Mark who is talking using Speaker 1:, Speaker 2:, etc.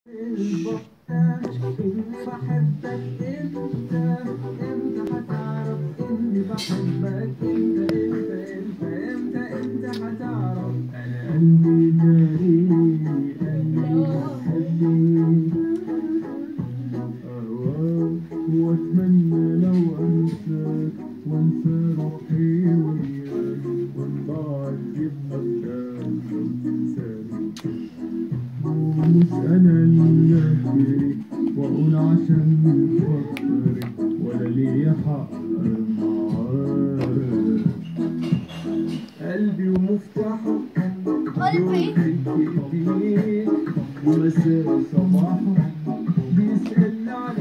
Speaker 1: بحبك انت انت هتعرف اني بحبك انت انت انت انت انت هتعرف انا قلبي داري قلبي بحبك أهواك وأتمنى لو أنساك وأنسى روحي وياك وانضاعت يبقى لو تنساني مش أنا اللي أجري وأقول عشان فكري ولا لي حق معاك قلبي ومفتاحه
Speaker 2: قلبي.
Speaker 1: روحي في ايديك ومساء صباحه بيسألني عن